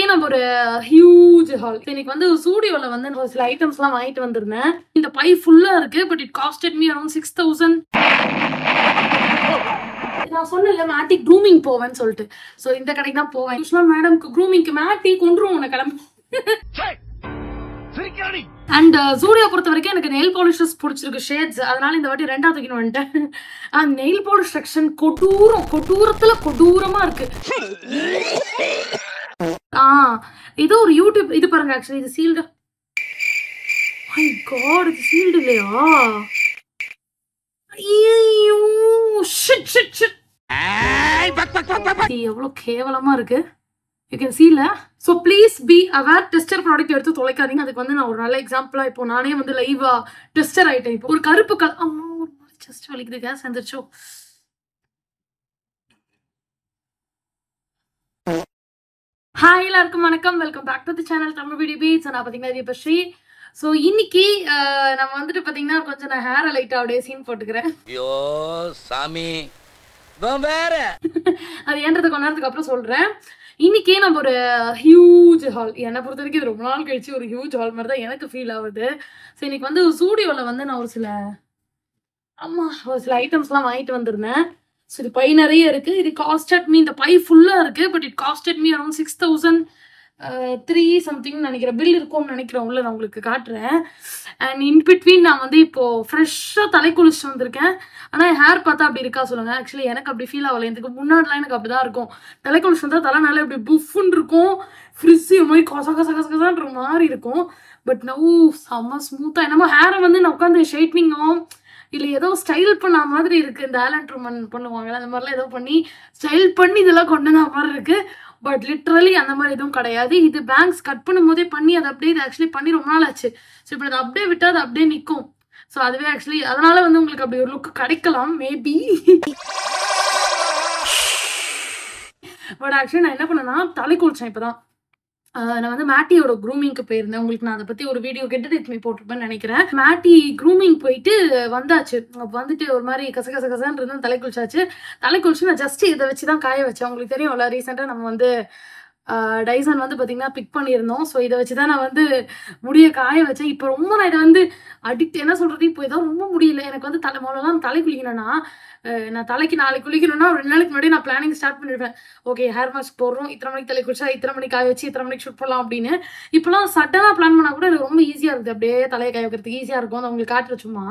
நம்ம ஒரு huge hall இன்னைக்கு வந்து ஸ்டூடியோல வந்து நான் ஒரு சில ஐட்டம்ஸ்லாம் வாங்கிட்டு வந்திருந்தேன் இந்த பை ஃபுல்லா இருக்கு but it costed me around six thousand நான் சொன்னேன்ல மேட்டி க்ரூமிங் போவேன்னு சொல்லிட்டு ஸோ இந்த கடைக்கு தான் போவேன் யூஸ்வலா மேடம்க்கு க்ரூமிங்க்கு மேட்டி கொண்டுருவோம் உன கிளம்பி அண்ட் ஜூடியோ பொறுத்த வரைக்கும் எனக்கு நெயில் பாலிஷஸ் பிடிச்சிருக்கு ஷேட்ஸ் அதனால இந்த வாட்டி ரெண்டாவது தூக்கின்னு வந்துட்டேன் அந்த நெயில் பாலிஷ் செக்ஷன் கொடூரம் கொடூரத்துல கொடூரமா இருக்கு ஆ ஏதோ ஒரு யூடியூப் இது பாருங்க ஆக்சுவலி இது சீல்டு மை காட் இது சீல்டு இல்லையா ஐயோ ஷிட் ஷிட் ஷிட் இது எவ்வளவு கேவலமா இருக்கு you can seal so please be aware tester product எடுத்து தொலைக்காதீங்க அதுக்கு வந்து நான் ஒரு நல்ல எக்ஸாம்பிளா இப்போ நானே வந்து லைவா டெஸ்டர் ஆயிட்டேன் இப்போ ஒரு கருப்பு கல் அம்மா ஒரு மாதிரி செஸ்ட் வலிக்குது கேஸ் வந்துருச்சோ ஹாய் எல்லாருக்கும் வணக்கம் welcome back to the channel Tamil video beats நான் பார்த்தீங்கன்னா தீபஸ்ரீ ஸோ இன்னைக்கு அஹ், நம்ம வந்துட்டு பார்த்தீங்கன்னா கொஞ்சம் நான் ஹேர் லைட்டாக அப்படியே சீன் போட்டுக்கிறேன் ஐயோ சாமி இவன் வேற அது ஏன்றது கொஞ்ச நேரத்துக்கு அப்புறம் சொல்றேன் இன்னைக்கே நம்ம ஒரு ஹியூஜ் ஹால் என்னை பொறுத்த வரைக்கும் இது ரொம்ப நாள் கழிச்சு ஒரு ஹியூஜ் ஹால் மாதிரி தான் எனக்கு ஃபீல் ஆகுது ஸோ இன்னைக்கு வந்து ஸ்டூடியோவில் வந்து நான் ஒரு சில ஆமா ஒரு சில ஐட்டம்ஸ்லாம் வாங்கிட்டு வந்திருந்தேன் ஸோ இது பை நிறைய இருக்கு இது காஸ்டட் மீ இந்த பை ஃபுல்லாக இருக்கு but it costed me around six thousand three something நினைக்கிறேன் பில் இருக்கும்னு நினைக்கிறேன் உள்ள நான் உங்களுக்கு காட்டுறேன் அண்ட் இன் பிட்வீன் நான் வந்து இப்போ ஃப்ரெஷ்ஷாக தலை குளிச்சுட்டு வந்திருக்கேன் ஆனால் ஹேர் பார்த்தா அப்படி இருக்கா சொல்லுங்க ஆக்சுவலி எனக்கு அப்படி ஃபீல் ஆகல இதுக்கு முன்னாடிலாம் எனக்கு அப்படிதான் இருக்கும் தலை குளிச்சு வந்தால் தலை நல்லா இப்படி புஃப்னு இருக்கும் ஃப்ரிஸ்ஸி மாதிரி கச கச கச கசன்ற மாதிரி இருக்கும் பட் நவ் செம்ம ஸ்மூத்தாக என்னமோ ஹேரை வந்து நான் உட்காந்து ஷேட்னிங்கோ இல்லை ஏதோ ஸ்டைல் பண்ண மாதிரி இருக்கு இந்த ஆலன் ட்ரூமன் பண்ணுவாங்கல்ல அந்த மாதிரிலாம் ஏதோ பண்ணி ஸ்டைல் பண்ணி இதெல்லாம் கொண்டு வந்த மாதிரி இருக்கு பட் லிட்ரலி அந்த மாதிரி எதுவும் கிடையாது இது பேங்க்ஸ் கட் பண்ணும் போதே பண்ணி அதை அப்படியே இது ஆக்சுவலி பண்ணி ரொம்ப நாள் ஆச்சு ஸோ இப்போ அதை அப்படியே விட்டால் அது அப்படியே நிற்கும் ஸோ அதுவே ஆக்சுவலி அதனால வந்து உங்களுக்கு அப்படி ஒரு லுக் கிடைக்கலாம் மேபி பட் ஆக்சுவலி நான் என்ன பண்ணேன்னா தலை குளிச்சேன் இப்போதான் ஆஹ் நான் வந்து மேட்டியோட க்ரூமிங்க்கு போயிருந்தேன் உங்களுக்கு நான் அதை பத்தி ஒரு வீடியோ கெட்டு இட்மி போட்டிருப்பேன்னு நினைக்கிறேன் மேட்டி க்ரூமிங் போயிட்டு வந்தாச்சு அப்ப வந்துட்டு ஒரு மாதிரி கச கச கசன்னு இருந்து தலை குளிச்சாச்சு தலை குளிச்சு நான் ஜஸ்ட் இதை வச்சு தான் காய வச்சேன் உங்களுக்கு தெரியும்ல ரீசெண்டாக நம்ம வந்து டைசன் வந்து பார்த்தீங்கன்னா பிக் பண்ணியிருந்தோம் ஸோ இதை வச்சு தான் நான் வந்து முடிய காய வச்சேன் இப்போ ரொம்ப நான் இதை வந்து அடிக்ட் என்ன சொல்றது இப்போ ஏதோ ரொம்ப முடியல எனக்கு வந்து தலை முதல்லாம் தலை குளிக்கணும்னா அஹ் நான் தலைக்கு நாளைக்கு குளிக்கணும்னா ஒரு ரெண்டு நாளைக்கு முன்னாடி நான் பிளானிங் ஸ்டார்ட் பண்ணிடுவேன் ஓகே ஹேர் மாஸ்க் போடுறோம் இத்தனை மணிக்கு தலை குளிச்சா இத்தனை மணிக்கு காய வச்சு இத்தனை மணிக்கு ஷூட் பண்ணலாம் அப்படின்னு இப்போலாம் சட்டனாக பிளான் பண்ணால் கூட எனக்கு ரொம்ப ஈஸியாக இருக்குது அப்படியே தலையை காய வைக்கிறதுக்கு ஈஸியாக இருக்கும் அதை உங்களுக்கு காட்டுற சும்மா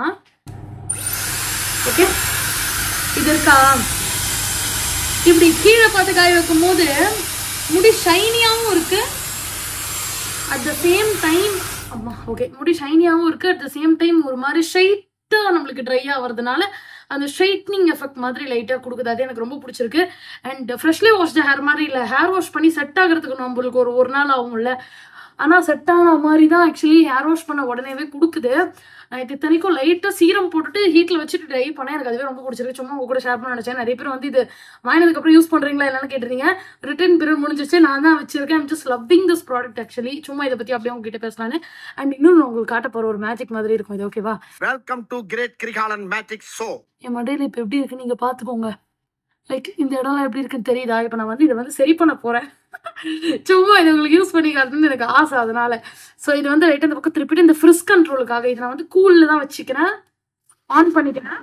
ஓகே இது இருக்கா இப்படி கீழே பார்த்து காய வைக்கும் போது முடி ஷைனியாகவும் இருக்கு அட் த சேம் டைம் அம்மா ஓகே முடி ஷைனியாகவும் இருக்கு அட் த சேம் டைம் ஒரு மாதிரி ஸ்ட்ரைட்டாக நம்மளுக்கு ட்ரை ஆகிறதுனால அந்த ஸ்ட்ரைட்னிங் எஃபெக்ட் மாதிரி லைட்டாக கொடுக்குது அது எனக்கு ரொம்ப பிடிச்சிருக்கு அண்ட் ஃப்ரெஷ்லி வாஷ் ஹேர் மாதிரி இல்லை ஹேர் வாஷ் பண்ணி செட் ஆகிறதுக்கு நம்மளுக்கு ஒரு ஒரு நாள் ஆகும்ல ஆனால் செட் ஆன மாதிரி தான் ஆக்சுவலி ஹேர் வாஷ் பண்ண உடனேவே கொடுக்குது நான் இது இத்தனைக்கும் லைட்டாக சீரம் போட்டுட்டு ஹீட்டில் வச்சுட்டு ட்ரை பண்ணேன் எனக்கு அதுவே ரொம்ப பிடிச்சிருக்கு சும்மா உங்க கூட ஷேர் பண்ண நினச்சேன் நிறைய பேர் வந்து இது வாங்கினதுக்கப்புறம் யூஸ் பண்ணுறீங்களா இல்லைன்னு கேட்டிருந்தீங்க ரிட்டர்ன் பீரியட் முடிஞ்சிச்சு நான் தான் வச்சிருக்கேன் I'm just loving this product actually சும்மா இதை பற்றி அப்படியே உங்ககிட்ட பேசலான்னு அண்ட் இன்னும் நான் உங்களுக்கு காட்ட போகிற ஒரு மேஜிக் மாதிரி இருக்கும் இது ஓகேவா welcome to great Kirikalan magic show என் மண்டையில் இப்போ எப்படி இருக்கு நீங்கள் பார்த்துக்கோங்க லைக் இந்த இடம்லாம் எப்படி இருக்குன்னு தெரியுதா இப்போ நான் வந்து இதை வந்து சரி பண்ண போகிறேன் சும்மா இதை உங்களுக்கு யூஸ் பண்ணி காட்டணும்னு எனக்கு ஆசை அதனால ஸோ இது வந்து ரைட் இந்த பக்கம் திருப்பிட்டு இந்த ஃப்ரிஸ் கண்ட்ரோலுக்காக இதை நான் வந்து கூலில் தான் வச்சுக்கிறேன் ஆன் பண்ணிக்கிறேன்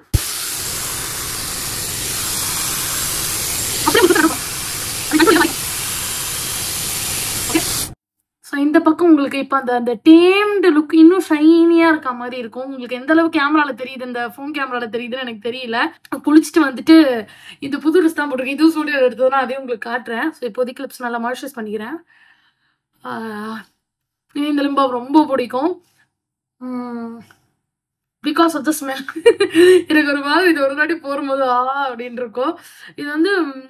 அப்படியே கொடுத்துறேன். ஸோ இந்த பக்கம் உங்களுக்கு இப்போ அந்த அந்த டேம்டு லுக் இன்னும் ஷைனியாக இருக்க மாதிரி இருக்கும் உங்களுக்கு எந்த அளவு கேமராவில் தெரியுது இந்த ஃபோன் கேமராவில் தெரியுதுன்னு எனக்கு தெரியல குளிச்சுட்டு வந்துட்டு இந்த புது ட்ரெஸ் தான் போட்டிருக்கேன் இது ஸ்டூடியோ எடுத்ததுனா அதையும் உங்களுக்கு காட்டுறேன் ஸோ இப்போதைக்கு கிளிப்ஸ் நல்லா மாய்ஸ்சரைஸ் பண்ணிக்கிறேன் ஆஹ் எனக்கு இந்த லிம்பா ரொம்ப பிடிக்கும் பிகாஸ் ஆஃப் த ஸ்மெல் எனக்கு ஒரு மாதிரி இது ஒரு வாட்டி போகும்போது ஆ அப்படின்னு இருக்கும் இது வந்து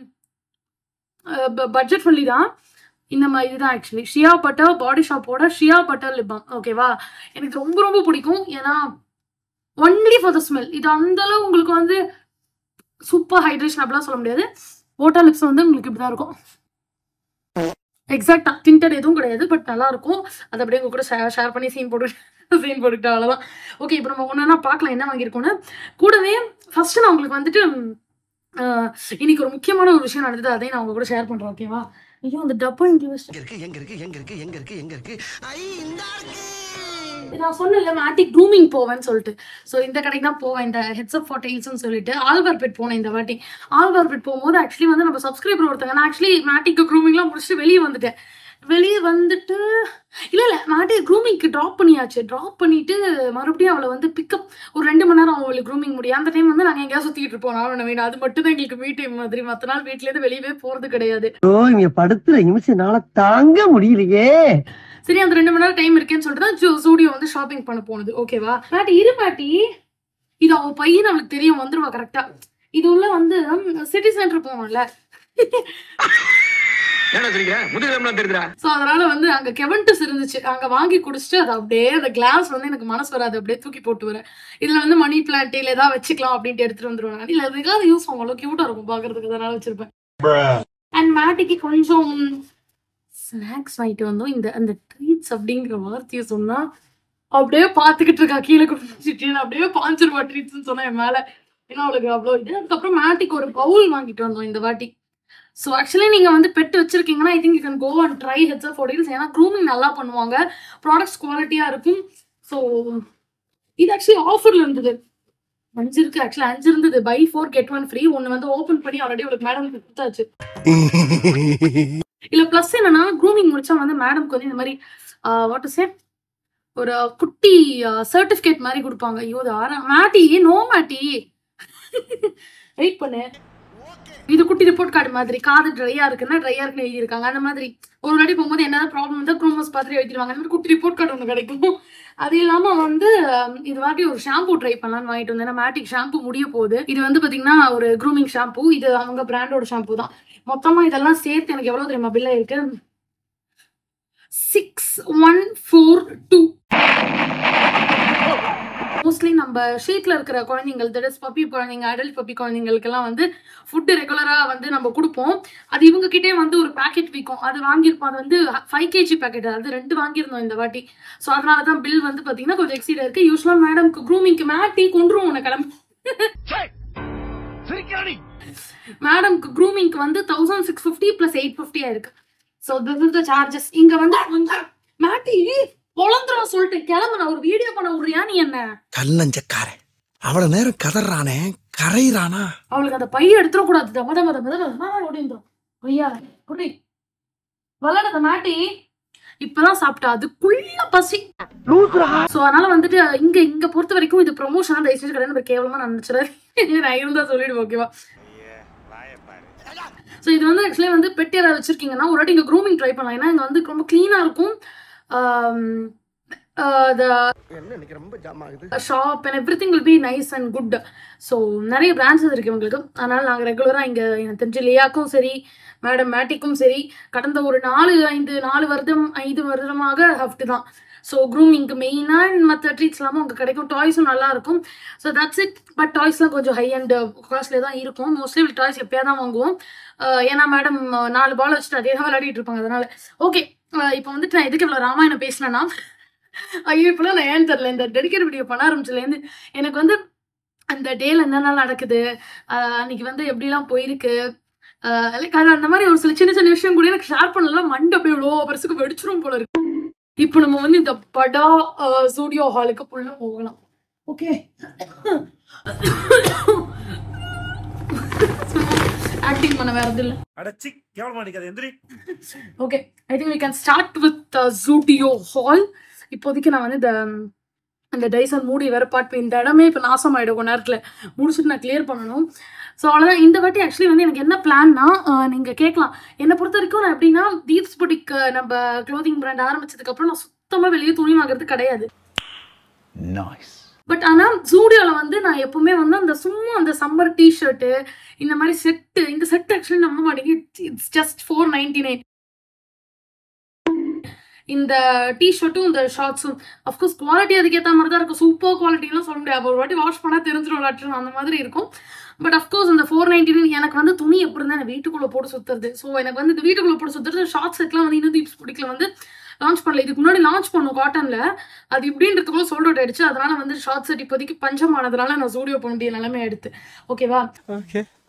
பட்ஜெட் ஃப்ரெண்ட்லி தான் இந்த மாதிரி இதுதான் ஆக்சுவலி ஷியா பட்டர் பாடி ஷாப்போட ஷியா பட்டர் லிப்பாம் ஓகேவா எனக்கு ரொம்ப ரொம்ப பிடிக்கும் ஏன்னா ஒன்லி ஃபார் த ஸ்மெல் இது அந்த அளவு உங்களுக்கு வந்து சூப்பர் ஹைட்ரேஷன் அப்படிலாம் சொல்ல முடியாது ஓட்டா லிப்ஸ் வந்து உங்களுக்கு இப்படி தான் இருக்கும் எக்ஸாக்டா டிண்டட் எதுவும் கிடையாது பட் நல்லா இருக்கும் அதை அப்படியே உங்க கூட ஷேர் பண்ணி சீன் போட்டு சீன் போட்டுக்கிட்டு அவ்வளோதான் ஓகே இப்போ நம்ம ஒன்றா பார்க்கலாம் என்ன வாங்கியிருக்கோன்னு கூடவே ஃபர்ஸ்ட் நான் உங்களுக்கு வந்துட்டு ஆஹ், இன்னைக்கு ஒரு முக்கியமான ஒரு விஷயம் நடந்தது அதையும் நான் உங்க கூட ஷேர் பண்றேன் ஓகேவா ஐயோ அந்த டபுள் இன்க்ளூஸ் எங்க இருக்கு எங்க இருக்கு எங்க இருக்கு எங்க இருக்கு எங்க இருக்கு ஐ இந்த இருக்கு நான் சொன்னேன்ல மேட்டி க்ரூமிங் போவேன்னு சொல்லிட்டு ஸோ இந்த கடைக்கு தான் போவேன் இந்த ஹெட்ஸ்அப் ஃபார் டெய்ல்ஸ்னு சொல்லிட்டு ஆல்கார்பெட் போனேன் இந்த வாட்டி ஆல்கார்பெட் போகும்போது ஆக்சுவலி வந்து நம்ம சப்ஸ்கிரைபர் ஒருத்தங்க நான் ஆக்சுவலி மேட்டிக்கு க்ரூமிங்லாம் முடிச்சுட்டு வெளியே வந்துட்டேன் வெளியே வந்துட்டு இல்லை இல்லை மேட்டி க்ரூமிங்க்கு ட்ராப் பண்ணியாச்சு ட்ராப் பண்ணிட்டு மறுபடியும் அவளை வந்து பிக்கப் ஒரு ரெண்டு மணி நேரம் அவளுக்கு க்ரூமிங் முடியும் அந்த டைம் வந்து நாங்கள் எங்கேயாவது சுற்றிட்டு இருப்போம் நான் நவீன் அது மட்டும் தான் எங்களுக்கு மீ டைம் மாதிரி மற்ற நாள் வீட்லேருந்து வெளியவே போகிறது கிடையாது ஓ இங்க படுத்துற நிமிஷம்னால தாங்க முடியலையே சரி அந்த ரெண்டு மணி நேரம் டைம் இருக்கேன்னு சொல்லிட்டு தான் ஸ்டூடியோ வந்து ஷாப்பிங் பண்ண போனது ஓகேவா பாட்டி இரு பாட்டி இது அவ பையன் அவளுக்கு தெரியும் வந்துருவா கரெக்டா இது உள்ள வந்து சிட்டி சென்டர் போவோம்ல என்ன சொல்லிக்கிற முதுகெலும்புலாம் தெரியுதுடா ஸோ அதனால வந்து அங்க கெவன்டஸ் இருந்துச்சு அங்க வாங்கி குடிச்சிட்டு அது அப்படியே அந்த கிளாஸ் வந்து எனக்கு மனசு வராது அப்படியே தூக்கி போட்டு வரேன் இதுல வந்து மணி பிளான்ட் இல்ல ஏதாவது வச்சுக்கலாம் அப்படின்ட்டு எடுத்துட்டு வந்துருவேன் இல்ல அதுக்காக யூஸ் ஆகும் கியூட்டா இருக்கும் பாக்குறதுக்கு அதனால வச்சிருப்பேன் அண்ட் மேட்டிக்கு கொஞ்சம் ஸ்நாக்ஸ் வாங்கிட்டு வந்தோம் இந்த அந்த ட்ரீட்ஸ் அப்படிங்கிற வார்த்தையை சொன்னா அப்படியே பார்த்துக்கிட்டு இருக்கா கீழே குடிச்சிட்டு அப்படியே பாஞ்சிருவா ட்ரீட்ஸ்னு சொன்னா என் மேல ஏன்னா அவளுக்கு அவ்வளோ இது அதுக்கப்புறம் மேட்டிக்கு ஒரு பவுல் வாங்கிட்டு வந்தோம் இந்த வாட்டி ஸோ ஆக்சுவலி நீங்கள் வந்து பெட் வச்சிருக்கீங்கன்னா I think you can go and try heads of tails ஏன்னா க்ரூமிங் நல்லா பண்ணுவாங்க ப்ராடக்ட்ஸ் குவாலிட்டியாக இருக்கும் ஸோ இது ஆக்சுவலி ஆஃபரில் இருந்தது அஞ்சு இருக்கு ஆக்சுவலி அஞ்சு இருந்தது buy four get one free ஒன்று வந்து ஓப்பன் பண்ணி ஆல்ரெடி அவளுக்கு மேடம் கொடுத்தாச்சு இல்ல ப்ளஸ் என்னன்னா க்ரூமிங் முடிச்சா வந்து மேடம்க்கு வந்து இந்த மாதிரி வாட் சே ஒரு குட்டி சர்டிபிகேட் மாதிரி கொடுப்பாங்க ஐயோ இது ஆரா மேட்டி நோ மேட்டி வெயிட் பண்ணு இது குட்டி ரிப்போர்ட் கார்டு மாதிரி காது ட்ரையா இருக்குன்னா ட்ரையா இருக்குன்னு எழுதியிருக்காங்க அந்த மாதிரி ஒரு வாட்டி போகும்போது என்னதான் ப்ராப்ளம் இருந்தால் க்ரூமஸ் பார்த்துட்டு எழுதிருவாங்க அந்த மாதிரி குட்டி ரிப்போர்ட் கார்டு ஒன்று கிடைக்கும் அது இல்லாம வந்து அஹ், இது வாட்டி ஒரு ஷாம்பு ட்ரை பண்ணலாம்னு வாங்கிட்டு வந்தேன் ஏன்னா மேட்டிக் ஷாம்பு முடிய போகுது இது வந்து பாத்தீங்கன்னா ஒரு க்ரூமிங் ஷாம்பு இது அவங்க பிராண்டோட ஷாம்பு தான் மொத்தமா இதெல்லாம் சேர்த்து எனக்கு எவ்வளவு தெரியுமா பில்ல இருக்கு six one four two mostly நம்ம ஷீட்ல இருக்கிற குழந்தைங்கள் தட் இஸ் பப்பி குழந்தைங்க அடல்ட் பப்பி குழந்தைங்களுக்கெல்லாம் வந்து ஃபுட்டு ரெகுலரா வந்து நம்ம கொடுப்போம் அது இவங்க கிட்டே வந்து ஒரு பேக்கெட் விற்கும் அது வாங்கியிருப்போம் அது வந்து ஃபைவ் கேஜி பேக்கெட் அது ரெண்டு வாங்கியிருந்தோம் இந்த வாட்டி ஸோ அதனால தான் பில் வந்து பார்த்தீங்கன்னா கொஞ்சம் எக்ஸீட் இருக்கு யூஸ்வலாக மேடம்க்கு க்ரூமிங்க்கு மேட்டி கொண்டுருவோம் உன்னை கிளம்பி மேடம்க்கு க்ரூமிங்க்கு வந்து thousand six fifty plus eight ஃபிஃப்டியா இருக்கு so this is the charges இங்க வந்து கொஞ்சம் மேட்டி பொழந்துரும் சொல்லிட்டு கிளம்பு நான் ஒரு வீடியோ பண்ண விடுறியா நீ என்ன கல்லஞ்சக்காரன் அவ்வளவு நேரம் கதறானே கரையிறானா அவளுக்கு அந்த பைய எடுத்துடக்கூடாது தம தம தம தம ஓடிந்துரும் ஐயா குடி வளரத மாட்டி இப்பதான் சாப்பிட்டா அதுக்குள்ள பசி சோ அதனால வந்துட்டு இங்க இங்க பொறுத்த வரைக்கும் இது ப்ரொமோஷன் தயவு செஞ்சு கிடையாது நம்ம கேவலமா நான் நினைச்சிடாது நான் இருந்தா சொல்லிடுவேன் ஓகேவா ஸோ இது வந்து ஆக்சுவலி வந்து பெட் யாராவது வச்சிருக்கீங்கன்னா ஒரு வாட்டி இங்கே க்ரூமிங் ட்ரை பண்ணலாம் ஏன்னா இங்கே வந்து ரொம்ப க்ளீனாக இருக்கும் என்ன இன்னைக்கு ரொம்ப ஜாம் ஆகுது shop and everything will be nice and good so நிறைய பிரான்ச்சஸ் இருக்கு உங்களுக்கு அதனால நாங்கள் ரெகுலராக இங்கே எனக்கு தெரிஞ்ச லியாக்கும் சரி மேடம் மேட்டிக்கும் சரி கடந்த ஒரு நாலு ஐந்து நாலு வருடம் ஐந்து வருடமாக ஹஃப்ட் தான் ஸோ க்ரூமிங்க்கு மெயினாக மற்ற ட்ரீட்ஸ் எல்லாமே உங்களுக்கு கிடைக்கும் டாய்ஸும் நல்லா இருக்கும் ஸோ தட்ஸ் இட் பட் டாய்ஸ்லாம் கொஞ்சம் ஹை அண்ட் காஸ்ட்லியாக தான் இருக்கும் மோஸ்ட்லி டாய்ஸ் எப்போயா தான் வாங்குவோம் அஹ் ஏன்னா மேடம் நாலு பால் வச்சுட்டு அதே தான் விளையாடிட்டு இருப்பாங்க அதனால ஓகே இப்போ வந்துட்டு நான் எதுக்கு இவ்வளோ ராமாயணம் பேசினேன்னா ஐயோ இப்பெல்லாம் நான் ஏன்னு தெரில இந்த டெடிக்கேட் வீடியோ பண்ண ஆரம்பிச்சதுலேருந்து எனக்கு வந்து அந்த டேல என்னென்ன நடக்குது ஆஹ் அன்னைக்கு வந்து எப்படிலாம் போயிருக்கு லைக் அது அந்த மாதிரி ஒரு சில சின்ன சின்ன விஷயம் கூட எனக்கு ஷேர் பண்ணலாம் மண்டை போய் இவ்வளோ பெருசுக்கு வெடிச்சிரும் போல இருக்கு இப்போ நம்ம வந்து இந்த படா ஸ்டூடியோ ஹாலுக்கு புள்ள போகலாம் ஓகே ஆக்டிங் பண்ண வேறது இல்லை அடச்சி கேவலமா நிக்காது எந்திரி okay I think we can start with Zudio haul இப்போதைக்கு நான் வந்து இந்த அந்த டைசன் மூடி வேற பாட்டு இந்த இடமே இப்போ நாசமாயிடும் கொஞ்ச நேரத்தில் முடிச்சுட்டு நான் கிளியர் பண்ணணும் ஸோ அவ்வளோதான் இந்த வாட்டி ஆக்சுவலி வந்து எனக்கு என்ன பிளான்னா நீங்கள் கேட்கலாம் என்னை பொறுத்த வரைக்கும் நான் எப்படின்னா தீப்ஸ் புட்டிக் நம்ம க்ளோதிங் பிராண்ட் ஆரம்பிச்சதுக்கப்புறம் நான் சுத்தமாக வெளியே துணி வாங்குறது கிடையாது பட் ஆனால் ஜூடியோவில் வந்து நான் எப்பவுமே வந்து அந்த சும்மா அந்த சம்மர் டிஷர்ட்டு இந்த மாதிரி செட்டு இந்த செட் ஆக்சுவலி நம்ப மாட்டேங்க it's just four ninety nine இந்த டிஷர்ட்டும் இந்த ஷார்ட்ஸும் அஃப்கோர்ஸ் குவாலிட்டி அதுக்கேற்ற மாதிரி தான் இருக்கும் சூப்பர் குவாலிட்டிலாம் சொல்ல முடியாது ஒரு வாட்டி வாஷ் பண்ணால் தெரிஞ்சிடும் லாட்டும் அந்த மாதிரி இருக்கும் பட் அஃப்கோர்ஸ் இந்த ஃபோர் நைன்டி எனக்கு வந்து துணி எப்படி இருந்தால் எனக்கு வீட்டுக்குள்ளே போட்டு சுற்றுறது ஸோ எனக்கு வந்து இந்த வீட்டுக்குள்ளே போட்டு சுற்றுறது ஷார்ட் செட்லாம் வந்து இன்னும் தீப்ஸ் பிடிக்கல வந்து லான்ச் பண்ணல இதுக்கு முன்னாடி லான்ச் பண்ணோம் காட்டன்ல அது இப்படின்றதுக்குள்ள சோல்ட் அவுட் ஆயிடுச்சு அதனால வந்து ஷார்ட் செட் இப்போதைக்கு பஞ்சம் ஆனதுனால நான் ஸ்டூடியோ போக வேண்டிய நிலைமை எடுத்து ஓகேவா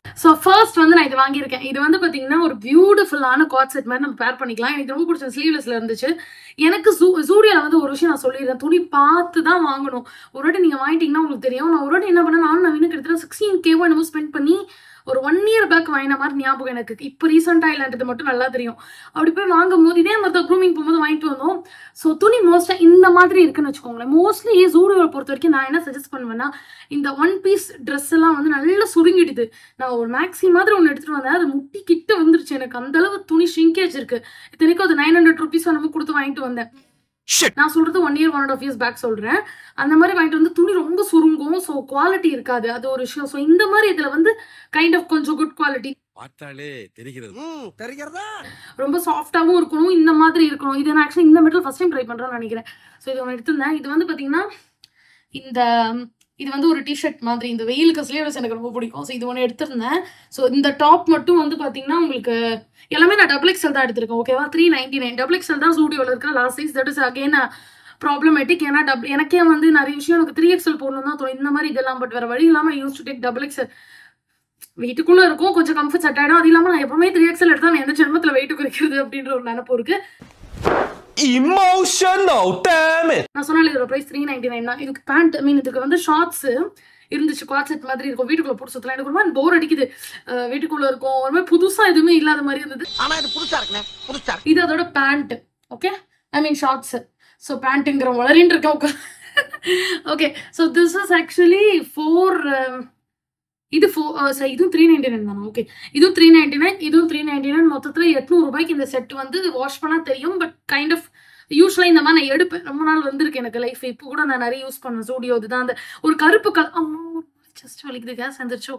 ஸோ ஃபர்ஸ்ட் வந்து நான் இது வாங்கியிருக்கேன் இது வந்து பார்த்தீங்கன்னா ஒரு பியூட்டிஃபுல்லான காட் செட் மாதிரி நம்ம பேர் பண்ணிக்கலாம் எனக்கு ரொம்ப பிடிச்ச ஸ்லீவ்லெஸ்ல இருந்துச்சு எனக்கு ஜூ ஜூடியோவில் வந்து ஒரு விஷயம் நான் சொல்லிடுறேன் துணி பார்த்து தான் வாங்கணும் ஒரு வாட்டி நீங்கள் வாங்கிட்டீங்கன்னா உங்களுக்கு தெரியும் நான் ஒரு வாட்டி என்ன பண்ணேன் நானும் நவீன கிட்டத்தட்ட சிக்ஸ்டீன் கேவோ என்னமோ ஸ்பெண்ட் பண்ணி ஒரு ஒன் இயர் பேக் வாங்கின மாதிரி ஞாபகம் எனக்கு இப்போ ரீசெண்டாக இல்லைன்றது மட்டும் நல்லா தெரியும் அப்படி போய் வாங்கும் போது இதே மாதிரி தான் க்ரூமிங் போகும்போது வாங்கிட்டு வந்தோம் ஸோ துணி மோஸ்ட்டாக இந்த மாதிரி இருக்குன்னு வச்சுக்கோங்களேன் மோஸ்ட்லி ஜூடியோவை பொறுத்த வரைக்கும் நான் என்ன சஜஸ்ட் பண்ணுவேன்னா இந்த ஒன் பீஸ் ட்ரெஸ் எல்லாம் வந்து நல்லா சுருங்கிடுது நான் ஒரு மேக்ஸி மாதிரி ஒன்று எடுத்துட்டு வந்தேன் அது முட்டி கிட்ட வந்துருச்சு எனக்கு அந்த அளவு துணி ஷ்ரிங்கேஜ் இருக்கு இத்தனைக்கும் அது நைன் ஹண்ட்ரட் ருபீஸ் நம்ம கொடுத்து வாங்கிட்டு வந்தேன் நான் சொல்றது one year one and half years back சொல்றேன் அந்த மாதிரி வாங்கிட்டு வந்து துணி ரொம்ப சுருங்கும் ஸோ குவாலிட்டி இருக்காது அது ஒரு விஷயம் ஸோ இந்த மாதிரி இதுல வந்து கைண்ட் ஆஃப் கொஞ்சம் குட் குவாலிட்டி பார்த்தாலே தெரிகிறது ம் தெரிகிறதா ரொம்ப சாஃப்டாகவும் இருக்கணும் இந்த மாதிரி இருக்கணும் இது நான் ஆக்சுவலி இந்த மெட்டல் ஃபர்ஸ்ட் டைம் ட்ரை பண்ணுறேன்னு நினைக்கிறேன் ஸோ இது ஒன்று எடுத்திருந்தேன் இது வந்து பார்த்தீங்கன்னா இந்த இது வந்து ஒரு டிஷர்ட் மாதிரி இந்த வெயிலுக்கு ஸ்லீவ்லெஸ் எனக்கு ரொம்ப பிடிக்கும் ஸோ இது ஒன்று எடுத்திருந்தேன் ஸோ இந்த டாப் மட்டும் வந்து பார்த்தீங்கன்னா உங்களுக்கு எல்லாமே நான் டபுள் எக்ஸல் தான் எடுத்திருக்கேன் ஓகேவா three ninety nine double XL தான் ஸ்டூடியோவில் இருக்கிற last size that is again problematic ஏன்னா டபுள் எனக்கே வந்து நிறைய விஷயம் எனக்கு த்ரீ எக்ஸல் போடணும் தான் தோணும் இந்த மாதிரி இதெல்லாம் பட் வேறு வழி இல்லாமல் use to take double XL வீட்டுக்குள்ள இருக்கும் கொஞ்சம் கம்ஃபர்ட் செட் ஆயிடும் அது இல்லாம நான் எப்பவுமே த்ரீ எக்ஸல் எடுத்தா நான் எந்த ஜென்மத்துல வெயிட் குறைக்கிறது அப்படின்ற ஒரு நினைப்பு இருக்கு Emotional, damn it! நான் சொன்னால இதோட பிரைஸ் த்ரீ நைன்டி நைன் தான் இதுக்கு பேண்ட் ஐ மீன் இதுக்கு வந்து ஷார்ட்ஸ் இருந்துச்சு குவாட் செட் மாதிரி இருக்கும் வீட்டுக்குள்ள போட்டு சுத்தலாம் எனக்கு ஒரு மாதிரி போர் அடிக்குது அஹ் வீட்டுக்குள்ள இருக்கும் ஒரு மாதிரி புதுசா எதுவுமே இல்லாத மாதிரி இருந்தது ஆனா இது புதுசா இருக்குண்ணே புதுசா இருக்கு இது அதோட pant okay I mean shorts so பேண்ட்டுங்கிற வளரின்னு இருக்கேன் okay so this is actually four இது ஃபோ சார் இதுவும் த்ரீ நைன்டி நைன் தானே ஓகே இதுவும் த்ரீ நைன்டி நைன் இதுவும் த்ரீ நைன்டி நைன் மொத்தத்தில் எட்நூறு ரூபாய்க்கு இந்த செட் வந்து வாஷ் பண்ணால் தெரியும் பட் கைண்ட் ஆஃப் யூஸ்வலாக இந்த மாதிரி நான் எடுப்பேன் ரொம்ப நாள் வந்திருக்கு எனக்கு லைஃப் இப்போ கூட நான் நிறைய யூஸ் பண்ணேன் ஸ்டூடியோ இதுதான் அந்த ஒரு கருப்பு கல் அம்மா ஜஸ்ட் வலிக்குது கேஸ் வந்துருச்சோ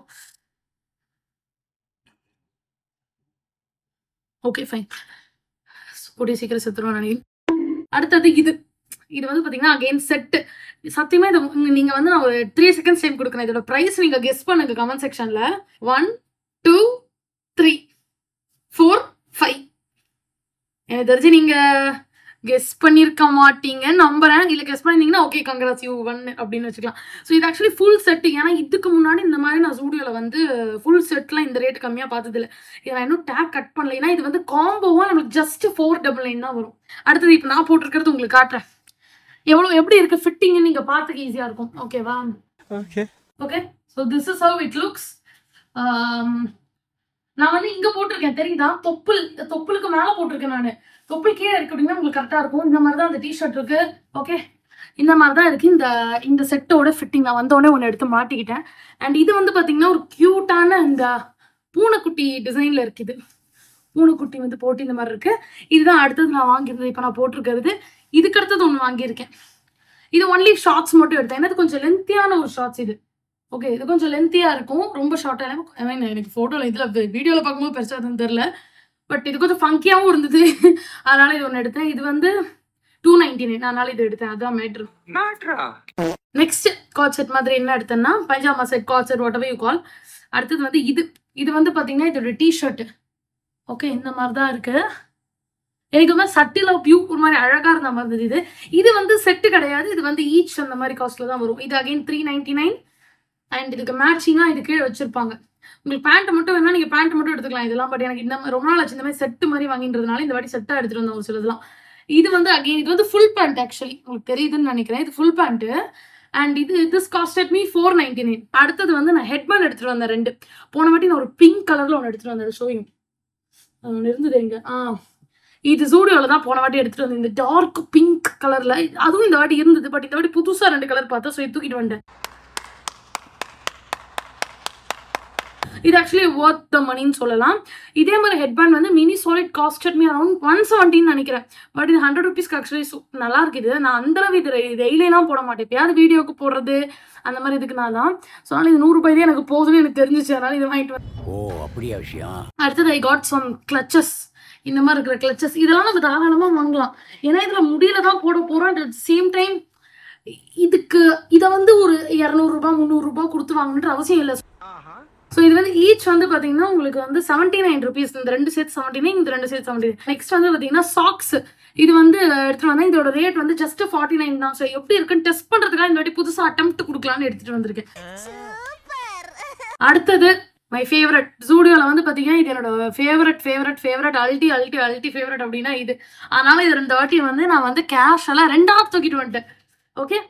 ஓகே ஃபைன் கூடிய சீக்கிரம் செத்துருவோம் நினைக்கிறேன் அடுத்தது இது இது வந்து பாத்தீங்கன்னா அகைன் செட் சத்தியமா இது உங்க- நீங்க வந்து நான் ஒரு த்ரீ செகண்ட்ஸ் டைம் கொடுக்குறேன் இதோட பிரைஸ் நீங்க கெஸ் பண்ணுங்க கமெண்ட் செக்ஷன்ல one two three four five எனக்கு தெரிஞ்சு நீங்க கெஸ் பண்ணியிருக்க மாட்டீங்கன்னு நம்புறேன் இல்ல கெஸ் பண்ணிருந்தீங்கன்னா ஓகே கங்க்ராஸ் யூ ஒன் அப்படின்னு வச்சுக்கலாம் ஸோ இது ஆக்சுவலி ஃபுல் செட் ஏன்னா இதுக்கு முன்னாடி இந்த மாதிரி நான் ஸ்டூடியோல வந்து ஃபுல் செட்லாம் இந்த ரேட் கம்மியா பார்த்தது இல்ல இதை நான் இன்னும் டேக் கட் பண்ணல ஏன்னா இது வந்து காம்போவா நம்மளுக்கு ஜஸ்ட் ஃபோர் டபுள் நைன் தான் வரும் அடுத்தது இப்போ நான் போட்டிருக்கிறது உங்களுக்கு காட்டுறேன் எவ்வளோ எப்படி இருக்கு ஃபிட்டிங்னு நீங்க பார்த்துக்க ஈஸியா இருக்கும் ஓகேவா Okay. Okay so this is how it looks நான் வந்து இங்க போட்டிருக்கேன் தெரியுதா தொப்புள் தொப்புளுக்கு மேல போட்டிருக்கேன் நான் தொப்புள் கீழே இருக்கு அப்படின்னா உங்களுக்கு கரெக்டா இருக்கும் இந்த மாதிரி தான் அந்த டிஷர்ட் இருக்கு ஓகே இந்த மாதிரி தான் இருக்கு இந்த இந்த செட்டோட ஃபிட்டிங் நான் வந்தோடனே ஒன்று எடுத்து மாட்டிக்கிட்டேன் அண்ட் இது வந்து பாத்தீங்கன்னா ஒரு கியூட்டான இந்த பூனைக்குட்டி டிசைன்ல இருக்குது பூனைக்குட்டி வந்து போட்டு இந்த மாதிரி இருக்கு இதுதான் அடுத்தது நான் வாங்கியிருந்தது இப்போ நான் போட்டிருக்கிறது இதுக்கு அடுத்தது ஒன்று வாங்கியிருக்கேன் இது ஒன்லி ஷார்ட்ஸ் மட்டும் எடுத்தேன் ஏன்னா இது கொஞ்சம் லென்த்தியான ஒரு ஷார்ட்ஸ் இது ஓகே இது கொஞ்சம் லென்த்தியா இருக்கும் ரொம்ப ஷார்ட்டாக ஐ மீன் எனக்கு ஃபோட்டோவில் இதில் வீடியோவில் பார்க்கும்போது பெருசாக எதுவும் தெரில பட் இது கொஞ்சம் ஃபங்கியாகவும் இருந்தது அதனால இது ஒன்று எடுத்தேன் இது வந்து டூ நைன்டி நைன் அதனால இது எடுத்தேன் அதான் மேட்ரு நெக்ஸ்ட் காட் செட் மாதிரி என்ன எடுத்தேன்னா pyjama set cord set what you call அடுத்தது வந்து இது இது வந்து பார்த்தீங்கன்னா இதோட டிஷர்ட் ஓகே இந்த மாதிரி தான் இருக்கு எனக்கு ஒரு மாதிரி சட்டில பியூ ஒரு மாதிரி அழகா இருந்த மாதிரி இருந்தது இது இது வந்து செட்டு கிடையாது இது வந்து ஈச் அந்த மாதிரி காஸ்ட்ல தான் வரும் இது again three ninety nine and இதுக்கு மேட்சிங்கா இது கீழே வச்சிருப்பாங்க உங்களுக்கு பேண்ட் மட்டும் வேணா நீங்க பேண்ட் மட்டும் எடுத்துக்கலாம் இதெல்லாம் பட் எனக்கு இந்த மாதிரி ரொம்ப நாள் ஆச்சு இந்த மாதிரி செட்டு மாதிரி வாங்கின்றதுனால இந்த வாட்டி செட்டா எடுத்துட்டு வந்தோம் ஒரு சிலதெல்லாம் இது வந்து அகைன் இது வந்து ஃபுல் பேண்ட் ஆக்சுவலி உங்களுக்கு தெரியுதுன்னு நினைக்கிறேன் இது ஃபுல் பேண்ட் அண்ட் இது this costed me four ninety nine அடுத்தது வந்து நான் ஹெட்பேண்ட் எடுத்துட்டு வந்தேன் ரெண்டு போன வாட்டி நான் ஒரு பிங்க் கலர்ல ஒன்று எடுத்துட்டு வந்தேன் ஷோயும் ஒன்று இருந்தது எங்க ஆ இது ஜூடியோல தான் போன வாட்டி எடுத்துட்டு வந்தேன் இந்த டார்க் பிங்க் கலர்ல அதுவும் இந்த வாட்டி இருந்தது பட் இந்த வாட்டி புதுசா ரெண்டு கலர் பார்த்தா ஸோ தூக்கிட்டு வந்துட்டேன் இது ஆக்சுவலி ஒர்த் த மணின்னு சொல்லலாம் இதே மாதிரி ஹெட்பேண்ட் வந்து mini solid costed me around one செவன்ட்டின்னு நினைக்கிறேன் பட் இது ஹண்ட்ரட் ருபீஸ்க்கு ஆக்சுவலி நல்லா இருக்குது நான் அந்த அளவு இது டெய்லியெல்லாம் போட மாட்டேன் எப்பயாவது வீடியோக்கு போடுறது அந்த மாதிரி இதுக்கு நான் தான் ஸோ அதனால இது நூறு ரூபாய் தான் எனக்கு போதும்னு எனக்கு தெரிஞ்சிச்சு அதனால இது வாங்கிட்டு வந்தேன். ஓ அப்படியா விஷயம் அடுத்தது ஐ காட் சம் கிளச்சஸ் இந்த மாதிரி இருக்கிற கிளச்சஸ் இதெல்லாம் நம்ம தாராளமாக வாங்கலாம் ஏன்னா இதில் முடியல தான் போட போகிறோம் அட் சேம் டைம் இதுக்கு இதை வந்து ஒரு இரநூறுபா முந்நூறுரூபா கொடுத்து வாங்கணுன்ற அவசியம் இல்லை ஸோ இது வந்து ஈச் வந்து பார்த்தீங்கன்னா உங்களுக்கு வந்து செவன்ட்டி நைன் ருபீஸ் இந்த ரெண்டு சேர்த்து செவன்ட்டி நைன் இந்த ரெண்டு சேர்த்து செவன்ட்டி நெக்ஸ்ட் வந்து பார்த்தீங்கன்னா சாக்ஸ் இது வந்து எடுத்துட்டு வந்தேன் இதோட ரேட் வந்து ஜஸ்ட் ஃபார்ட்டி நைன் தான் ஸோ எப்படி இருக்குன்னு டெஸ்ட் பண்ணுறதுக்காக இந்த வாட்டி புதுசாக அட்டம்ப்ட் கொடுக்கலான்னு எடுத்துட்டு வந்திருக்கேன் அடுத்தது மை ஃபேவரட் ஜூடியோவில் வந்து பார்த்தீங்கன்னா இது என்னோட favourite favourite favourite ulti ulti ulti favourite அப்படின்னா இது அதனால இது ரெண்டு வாட்டி வந்து நான் வந்து கேஷுவலாக ரெண்டாவது தூக்கிட்டு வந்துட்டேன் ஓகே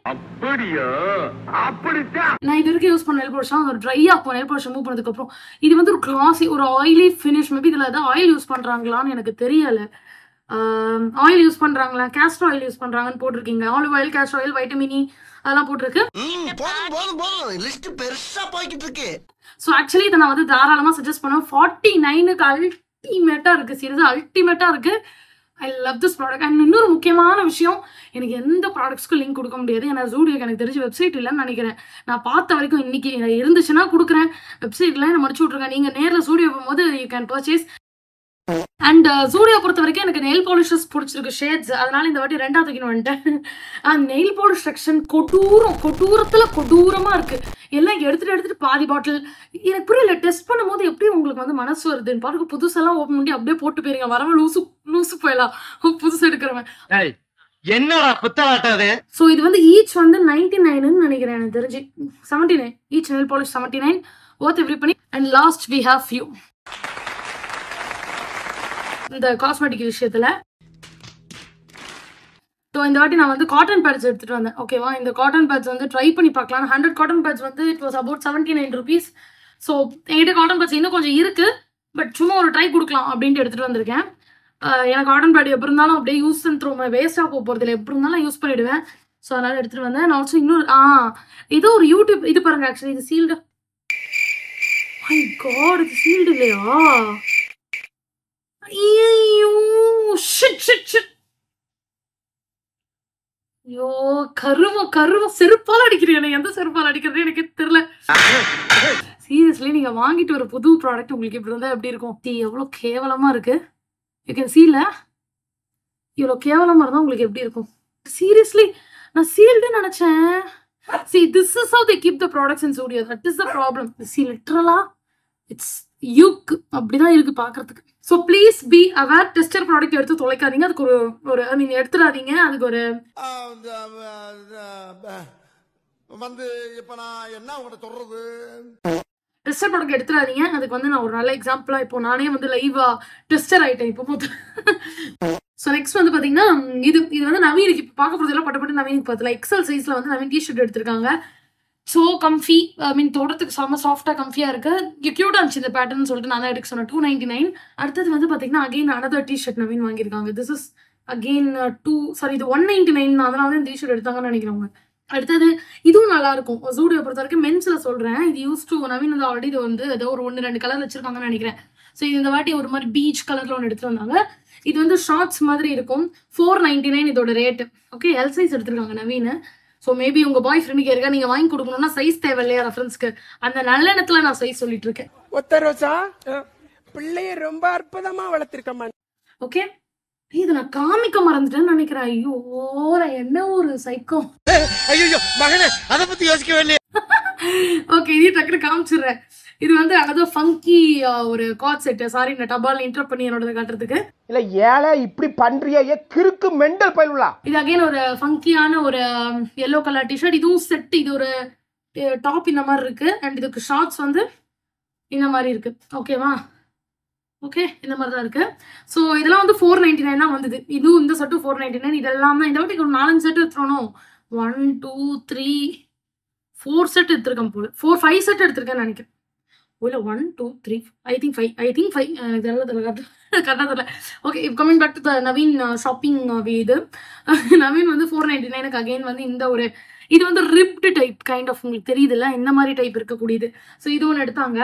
நான் இது வரைக்கும் யூஸ் பண்ண நெல் பாலிஷ் ஒரு ட்ரை ஆகும் நெல் பாலிஷ் மூவ் பண்ணதுக்கு அப்புறம் இது வந்து ஒரு கிளாசி ஒரு ஆயிலி ஃபினிஷ் மேபி இதுல ஏதாவது ஆயில் யூஸ் பண்றாங்களான்னு எனக்கு தெரியல ஆயில் யூஸ் பண்றாங்களா கேஸ்டர் ஆயில் யூஸ் பண்றாங்கன்னு போட்டிருக்கீங்க olive oil castor oil vitamin E அதெல்லாம் போட்டிருக்கு ம், போதும் போதும் போதும் லிஸ்ட் பெருசா போய்கிட்டு இருக்கு ஸோ ஆக்சுவலி இதை நான் வந்து தாராளமாக சஜஸ்ட் பண்ணுவேன் ஃபார்ட்டி நைனுக்கு அல்டிமேட்டாக இருக்குது சீரியஸாக அல்டிமேட்டாக இருக்குது I love this product and இன்னொரு முக்கியமான விஷயம் எனக்கு எந்த ப்ராடக்ட்ஸ்க்கும் லிங்க் கொடுக்க முடியாது ஏன்னா ஜூடியோக்கு எனக்கு தெரிஞ்ச வெப்சைட் இல்லைன்னு நினைக்கிறேன் நான் பார்த்த வரைக்கும் இன்னைக்கு இருந்துச்சுன்னா கொடுக்குறேன் வெப்சைட்ல நான் முடிச்சு விட்ருக்கேன் நீங்கள் நேரில் ஜூடியோ போகும்போது you can purchase and Zudio பொறுத்த வரைக்கும் எனக்கு நெயில் பாலிஷஸ் பிடிச்சிருக்கு ஷேட்ஸ் அதனால இந்த வாட்டி ரெண்டாவது தூக்கின்னு வந்துட்டேன் அந்த நெயில் பாலிஷ் செக்ஷன் கொடூரம் கொடூரத்துல கொடூரமா இருக்கு எல்லாம் எடுத்துட்டு எடுத்துட்டு பாதி பாட்டில் எனக்கு புரியல டெஸ்ட் பண்ணும்போது எப்படி உங்களுக்கு வந்து மனசு வருதுன்னு பாருங்க புதுசெல்லாம் ஓப்பன் பண்ணி அப்படியே போட்டு போயிருங்க வரவன் லூசு லூசு போயலாம் புதுசு எடுக்கிறவன் என்னடா புத்தாட்டம் அது ஸோ இது வந்து ஈச் வந்து நைன்டி நைனுன்னு நினைக்கிறேன் எனக்கு தெரிஞ்சு seventy nine each nail polish seventy nine worth every penny and last we have few இந்த காஸ்மெட்டிக் விஷயத்துல ஸோ இந்த வாட்டி நான் வந்து காட்டன் பேட்ஸ் எடுத்துட்டு வந்தேன் ஓகேவா இந்த காட்டன் பேட்ஸ் வந்து ட்ரை பண்ணி பார்க்கலாம் ஹண்ட்ரட் காட்டன் பேட்ஸ் வந்து it was about seventy nine rupees so என்கிட்ட காட்டன் பேட்ஸ் இன்னும் கொஞ்சம் இருக்கு பட் சும்மா ஒரு ட்ரை கொடுக்கலாம் அப்படின்ட்டு எடுத்துட்டு வந்திருக்கேன் ஆஹ் எனக்கு காட்டன் பேட் எப்படி இருந்தாலும் அப்படியே யூஸ் அண்ட் த்ரோ வேஸ்ட்டாக போக போகிறதில்ல எப்படி இருந்தாலும் யூஸ் பண்ணிடுவேன் ஸோ அதனால எடுத்துட்டு வந்தேன் நான் ஆல்சோ இன்னொரு ஆ ஏதோ ஒரு யூடியூப் இது பாருங்க ஆக்சுவலி இது சீல்டு மை காட் இது சீல்டு இல்லையா ஐயோ ஷிட் ஷிட் ஷிட் ஐயோ கருவம் கருவம் செருப்பால் அடிக்கிறீங்க எனக்கு எந்த செருப்பால் அடிக்கிறது எனக்கு தெரியல சீரியஸ்லி நீங்க வாங்கிட்டு ஒரு புது ப்ராடக்ட் உங்களுக்கு இப்படி இருந்தா எப்படி இருக்கும் டீ எவ்வளோ கேவலமா இருக்கு யூ கேன் சீல இவ்வளோ கேவலமா இருந்தா உங்களுக்கு எப்படி இருக்கும் சீரியஸ்லி நான் சீல்டு நினைச்சேன் see this is how they keep the products in studio that is the problem see literally it's yuck அப்படிதான் இருக்கு பாக்குறதுக்கு so please be aware tester product எடுத்து தொலைக்காதீங்க அதுக்கு ஒரு ஒரு ஐ மீன் எடுத்துடாதீங்க அதுக்கு ஒரு வந்து இப்ப நான் என்ன உங்கள்கிட்ட சொல்றது டெஸ்டர் ப்ராடக்ட் எடுத்துடாதீங்க அதுக்கு வந்து நான் ஒரு நல்ல எக்ஸாம்பிளா இப்போ நானே வந்து லைவா டெஸ்டர் ஆயிட்டேன் இப்போ மொத்தம் ஸோ நெக்ஸ்ட் வந்து பாத்தீங்கன்னா இது இது வந்து நவீனுக்கு இப்போ பார்க்க போறதெல்லாம் பட்டு பட்டு நவீனுக்கு பார்த்தல எக்ஸல் சைஸ்ல வந்து நவீன் டிஷர்ட் எடுத்திருக்காங்க ஸோ கம்ஃபி ஐ மீன் தோட்டத்துக்கு செம்ம சாஃப்டா கம்ஃபியா இருக்கு கியூட்டா இருந்துச்சு இந்த பேட்டர்ன் சொல்லிட்டு நான் தான் எடுக்க சொன்னேன் டூ நைன்டி நைன் அடுத்தது வந்து பாத்தீங்கன்னா அகைன் அனதர் டிஷர்ட் நவீன் வாங்கியிருக்காங்க this is again two sorry இது ஒன் நைன்டி நைன் அதனால தான் இந்த டிஷர்ட் எடுத்தாங்கன்னு நினைக்கிறவங்க அடுத்தது இதுவும் நல்லா இருக்கும் ஜூடியோ பொறுத்த வரைக்கும் மென்ஸ்ல சொல்றேன் இது யூஸ் டு நவீன் வந்து ஆல்ரெடி இது வந்து ஏதோ ஒரு ஒன்று ரெண்டு கலர் வச்சிருக்காங்கன்னு நினைக்கிறேன் ஸோ இது இந்த வாட்டி ஒரு மாதிரி பீச் கலர்ல ஒன்று எடுத்துட்டு வந்தாங்க இது வந்து ஷார்ட்ஸ் மாதிரி இருக்கும் ஃபோர் நைன்டி நைன் இதோட ரேட் ஓகே எல் சைஸ் எடுத்திருக்காங்க நவீன் ஸோ மேபி உங்க பாய் ஃப்ரெண்டுக்கு இருக்கா நீங்க வாங்கி கொடுக்கணும்னா சைஸ் தேவை இல்லையா ரெஃபரன்ஸ்க்கு அந்த நல்லெண்ணத்துல நான் சைஸ் சொல்லிட்டு இருக்கேன் ஒத்த ரோசா பிள்ளைய ரொம்ப அற்புதமா வளர்த்திருக்கம்மா ஓகே இது நான் காமிக்க மறந்துட்டேன்னு நினைக்கிறேன் ஐயோ நான் என்ன ஒரு சைக்கோ ஐயோ மகனே அத பத்தி யோசிக்கவே இல்லையே ஓகே இது டக்குனு காமிச்சிடுறேன் இது வந்து அனதோ ஃபங்கி ஒரு காட் செட் சாரி நான் டபால் இன்டர் பண்ணி என்னோட காட்டுறதுக்கு இல்ல ஏழை இப்படி பண்றியே ஏ கிறுக்கு மெண்டல் பயிலுலா இது அகைன் ஒரு ஃபங்கியான ஒரு எல்லோ கலர் டிஷர்ட் இதுவும் செட் இது ஒரு டாப் இந்த மாதிரி இருக்கு அண்ட் இதுக்கு ஷார்ட்ஸ் வந்து இந்த மாதிரி இருக்கு ஓகேவா ஓகே இந்த மாதிரி தான் இருக்கு ஸோ இதெல்லாம் வந்து ஃபோர் நைன்டி நைன் தான் வந்தது இதுவும் இந்த செட்டும் ஃபோர் நைன்டி நைன் இதெல்லாம் தான் இந்த வாட்டி ஒரு நாலஞ்சு செட் எடுத்துடணும் one two three four set எடுத்திருக்கேன் போல ஃபோர் ஃபைவ் செட் எடுத்திருக்கேன்னு நினைக்கிறேன் இல்லை one two three I think five I think five எனக்கு தெரியல தெரியல கரெக்டாக தெரியல ஓகே இப்போ coming back to the Naveen shopping இது நவீன் வந்து ஃபோர் நைன்டி நைனுக்கு அகைன் வந்து இந்த ஒரு இது வந்து ரிப்டு டைப் கைண்ட் ஆஃப் உங்களுக்கு தெரியுதுல்ல இந்த மாதிரி டைப் இருக்கக்கூடியது ஸோ இது ஒன்று எடுத்தாங்க